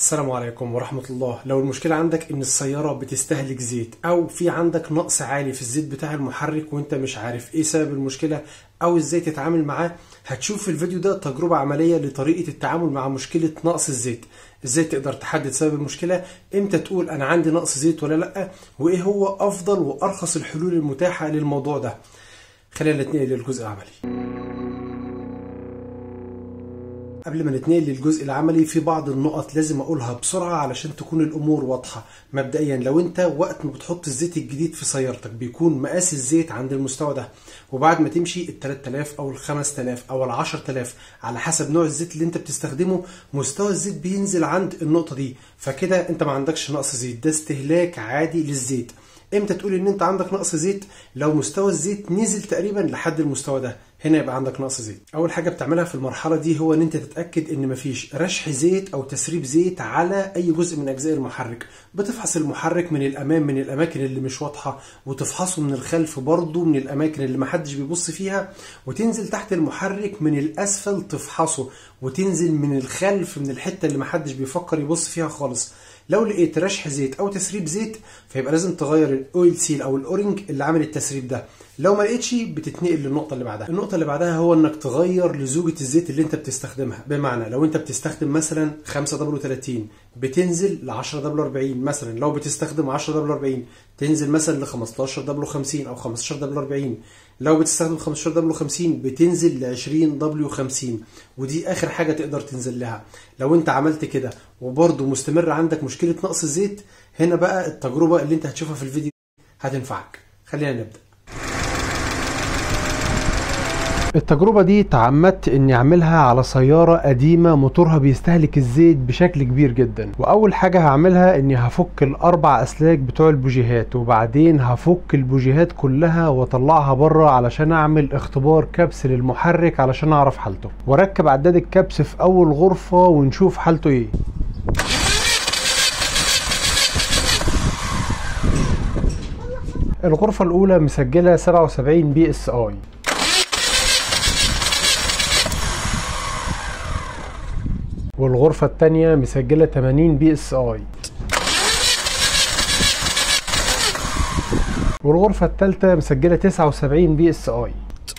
السلام عليكم ورحمة الله لو المشكلة عندك ان السيارة بتستهلك زيت او في عندك نقص عالي في الزيت بتاع المحرك وانت مش عارف ايه سبب المشكلة او ازاي تتعامل معاه هتشوف في الفيديو ده تجربة عملية لطريقة التعامل مع مشكلة نقص الزيت ازاي تقدر تحدد سبب المشكلة امتى تقول انا عندي نقص زيت ولا لا وايه هو افضل وارخص الحلول المتاحة للموضوع ده خلينا نتنقل للجزء العملي قبل ما نتنقل للجزء العملي في بعض النقط لازم اقولها بسرعه علشان تكون الامور واضحه مبدئيا لو انت وقت ما بتحط الزيت الجديد في سيارتك بيكون مقاس الزيت عند المستوى ده وبعد ما تمشي ال 3000 او ال 5000 او ال 10000 على حسب نوع الزيت اللي انت بتستخدمه مستوى الزيت بينزل عند النقطه دي فكده انت ما عندكش نقص زيت ده استهلاك عادي للزيت امتى تقول ان انت عندك نقص زيت لو مستوى الزيت نزل تقريبا لحد المستوى ده هنا يبقى عندك نقص زيت اول حاجه بتعملها في المرحله دي هو ان انت تتاكد ان مفيش رشح زيت او تسريب زيت على اي جزء من اجزاء المحرك بتفحص المحرك من الامام من الاماكن اللي مش واضحه وتفحصه من الخلف برضه من الاماكن اللي محدش بيبص فيها وتنزل تحت المحرك من الاسفل تفحصه وتنزل من الخلف من الحته اللي محدش بيفكر يبص فيها خالص لو لقيت رشح زيت او تسريب زيت فيبقى لازم تغير الاويل سيل او الاورنج اللي عامل التسريب ده لو ما لقيتش بتتنقل للنقطه اللي بعدها النقطه اللي بعدها هو انك تغير لزوجه الزيت اللي انت بتستخدمها بمعنى لو انت بتستخدم مثلا 5 دبليو 30 بتنزل ل 10 دبليو 40 مثلا لو بتستخدم 10 دبليو 40 تنزل مثلا ل 15 دبليو 50 او 15 دبليو 40 لو بتستخدم 15 دبليو 50 بتنزل ل 20 دبليو 50 ودي اخر حاجه تقدر تنزل لها لو انت عملت كده وبرضه مستمر عندك مشكله نقص الزيت هنا بقى التجربه اللي انت هتشوفها في الفيديو هتنفعك خلينا نبدا التجربة دي تعمدت اني اعملها على سيارة قديمة موتورها بيستهلك الزيت بشكل كبير جدا واول حاجة هعملها اني هفك الاربع اسلاك بتوع البوجيهات وبعدين هفك البوجيهات كلها واطلعها بره علشان اعمل اختبار كبس للمحرك علشان اعرف حالته واركب عداد الكبس في اول غرفة ونشوف حالته ايه الغرفة الأولى مسجلة 77 بي اس اي والغرفة التانية مسجلة 80 بي اس اي والغرفة التالتة مسجلة 79 بي اس اي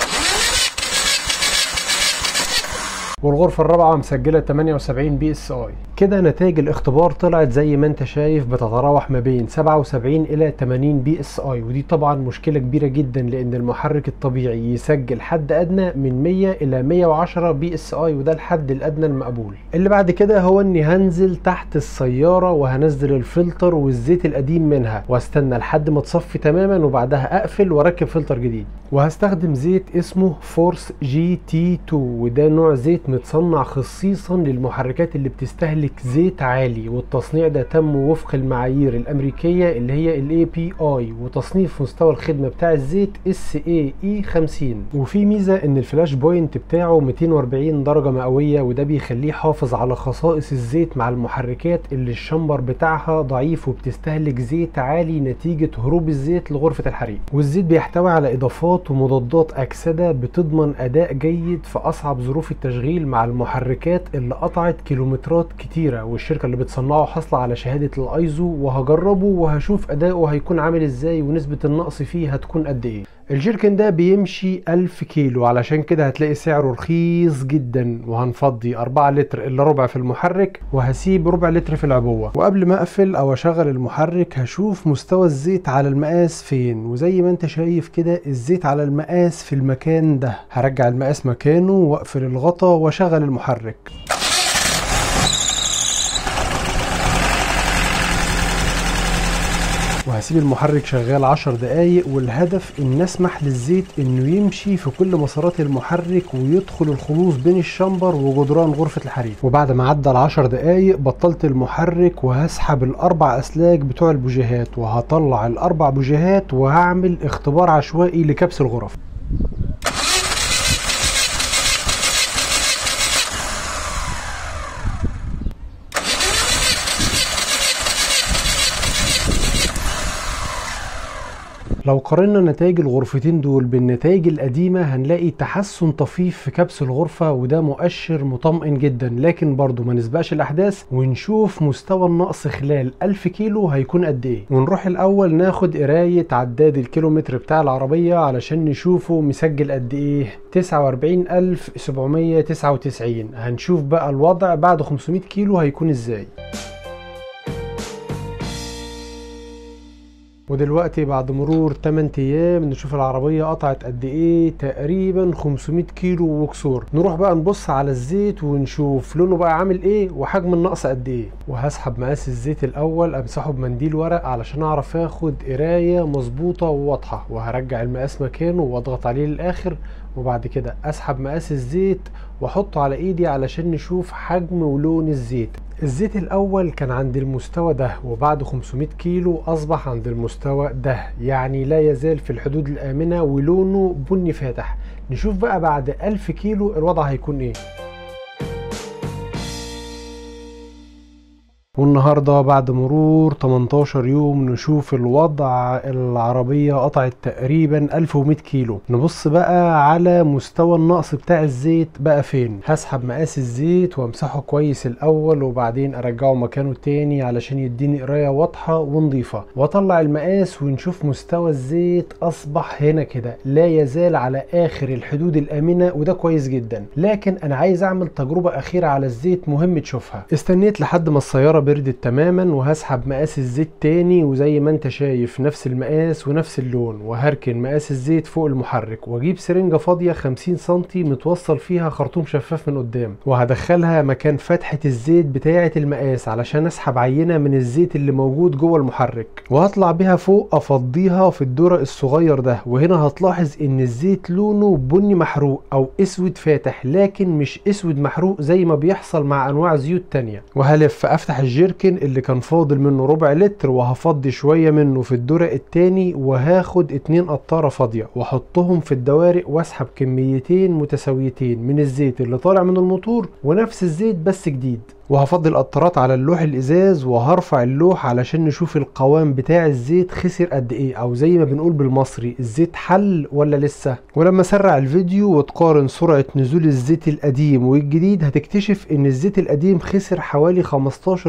والغرفة الرابعة مسجلة 78 بي اس اي كده نتائج الاختبار طلعت زي ما انت شايف بتتراوح ما بين 77 الى 80 بي اس اي ودي طبعا مشكلة كبيرة جدا لان المحرك الطبيعي يسجل حد ادنى من 100 الى 110 بي اس اي وده الحد الادنى المقبول اللي بعد كده هو اني هنزل تحت السيارة وهنزل الفلتر والزيت القديم منها واستنى لحد ما تصفي تماما وبعدها اقفل واركب فلتر جديد وهستخدم زيت اسمه فورس جي تي 2 وده نوع زيت متصنع خصيصا للمحركات اللي بتستهلك زيت عالي والتصنيع ده تم وفق المعايير الامريكيه اللي هي الاي بي اي وتصنيف مستوى الخدمه بتاع الزيت اس اي اي 50 وفي ميزه ان الفلاش بوينت بتاعه 240 درجه مئويه وده بيخليه يحافظ على خصائص الزيت مع المحركات اللي الشمبر بتاعها ضعيف وبتستهلك زيت عالي نتيجه هروب الزيت لغرفه الحريق والزيت بيحتوي على اضافات ومضادات اكسده بتضمن اداء جيد في اصعب ظروف التشغيل مع المحركات اللي قطعت كيلومترات كتيره والشركه اللي بتصنعه حاصله على شهاده الايزو وهجربه وهشوف اداؤه هيكون عامل ازاي ونسبه النقص فيه هتكون قد ايه الجيركن ده بيمشي 1000 كيلو علشان كده هتلاقي سعره رخيص جدا وهنفضي 4 لتر الا ربع في المحرك وهسيب ربع لتر في العبوه وقبل ما اقفل او اشغل المحرك هشوف مستوى الزيت على المقاس فين وزي ما انت شايف كده الزيت على المقاس في المكان ده هرجع المقاس مكانه واقفل الغطا واشغل المحرك وهسيب المحرك شغال 10 دقايق والهدف ان اسمح للزيت انه يمشي في كل مسارات المحرك ويدخل الخلوص بين الشمبر وجدران غرفة الحريق وبعد ما عدى ال 10 دقايق بطلت المحرك وهسحب الاربع اسلاك بتوع البوجيهات وهطلع الاربع بوجيهات وهعمل اختبار عشوائي لكبس الغرف لو قارنا نتائج الغرفتين دول بالنتائج القديمة هنلاقي تحسن طفيف في كبس الغرفة وده مؤشر مطمئن جدا لكن برضو ما نسبقش الأحداث ونشوف مستوى النقص خلال 1000 كيلو هيكون قد إيه ونروح الأول ناخد قراية عداد الكيلومتر بتاع العربية علشان نشوفه مسجل قد إيه 49799 هنشوف بقى الوضع بعد 500 كيلو هيكون إزاي ودلوقتي بعد مرور 8 ايام نشوف العربية قطعت قد ايه تقريبا 500 كيلو وكسور نروح بقى نبص على الزيت ونشوف لونه بقى عامل ايه وحجم النقص قد ايه وهسحب مقاس الزيت الاول امسحه بمنديل ورق علشان اعرف اخد قراية مظبوطة وواضحة وهرجع المقاس مكانه واضغط عليه للاخر وبعد كده اسحب مقاس الزيت واحطه على ايدي علشان نشوف حجم ولون الزيت الزيت الاول كان عند المستوى ده وبعد 500 كيلو اصبح عند المستوى ده يعني لا يزال في الحدود الامنه ولونه بني فاتح نشوف بقى بعد 1000 كيلو الوضع هيكون ايه والنهاردة بعد مرور 18 يوم نشوف الوضع العربية قطعت تقريبا 1100 كيلو نبص بقى على مستوى النقص بتاع الزيت بقى فين هسحب مقاس الزيت وامسحه كويس الاول وبعدين ارجعه مكانه تاني علشان يديني قراية واضحة ونظيفة واطلع المقاس ونشوف مستوى الزيت اصبح هنا كده لا يزال على اخر الحدود الامنة وده كويس جدا لكن انا عايز اعمل تجربة اخيرة على الزيت مهم تشوفها استنيت لحد ما السيارة بردت تماما وهسحب مقاس الزيت تاني وزي ما انت شايف نفس المقاس ونفس اللون وهركن مقاس الزيت فوق المحرك واجيب سرنجة فاضية 50 سنتي متوصل فيها خرطوم شفاف من قدام وهدخلها مكان فتحة الزيت بتاعة المقاس علشان اسحب عينة من الزيت اللي موجود جوه المحرك وهطلع بيها فوق افضيها في الدرق الصغير ده وهنا هتلاحظ ان الزيت لونه بني محروق او اسود فاتح لكن مش اسود محروق زي ما بيحصل مع انواع زيوت تانية وهلف افتح الجيركن اللي كان فاضل منه ربع لتر وهفضي شوية منه في الدرق التاني وهاخد اتنين قطارة فاضية واحطهم في الدوارق واسحب كميتين متساويتين من الزيت اللي طالع من الموتور ونفس الزيت بس جديد وهفضي القطارات على اللوح الازاز وهرفع اللوح علشان نشوف القوام بتاع الزيت خسر قد ايه او زي ما بنقول بالمصري الزيت حل ولا لسه ولما اسرع الفيديو وتقارن سرعة نزول الزيت القديم والجديد هتكتشف ان الزيت القديم خسر حوالي 15%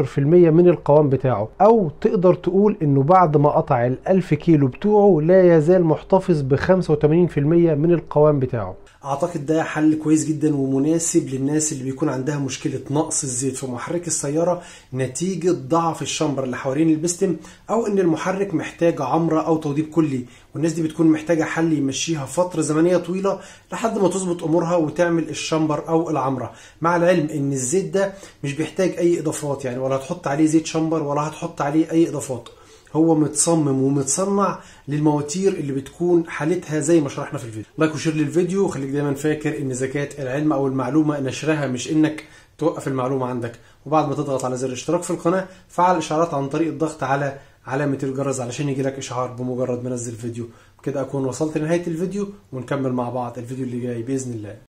من القوام بتاعه او تقدر تقول انه بعد ما قطع الالف كيلو بتوعه لا يزال محتفظ ب 85% من القوام بتاعه اعتقد ده حل كويس جدا ومناسب للناس اللي بيكون عندها مشكله نقص الزيت في محرك السياره نتيجه ضعف الشمبر اللي حوالين البستم او ان المحرك محتاج عمره او توضيب كلي والناس دي بتكون محتاجه حل يمشيها فتره زمنيه طويله لحد ما تظبط امورها وتعمل الشمبر او العمره مع العلم ان الزيت ده مش بيحتاج اي اضافات يعني ولا هتحط عليه زيت شمبر ولا هتحط عليه اي اضافات هو متصمم ومتصنع للمواتير اللي بتكون حالتها زي ما شرحنا في الفيديو لايك وشير للفيديو وخليك دايما فاكر ان زكاة العلم او المعلومة نشرها مش انك توقف المعلومة عندك وبعد ما تضغط على زر الاشتراك في القناة فعل الاشعارات عن طريق الضغط على علامة الجرس علشان يجيلك اشعار بمجرد ما انزل فيديو كده اكون وصلت لنهاية الفيديو ونكمل مع بعض الفيديو اللي جاي باذن الله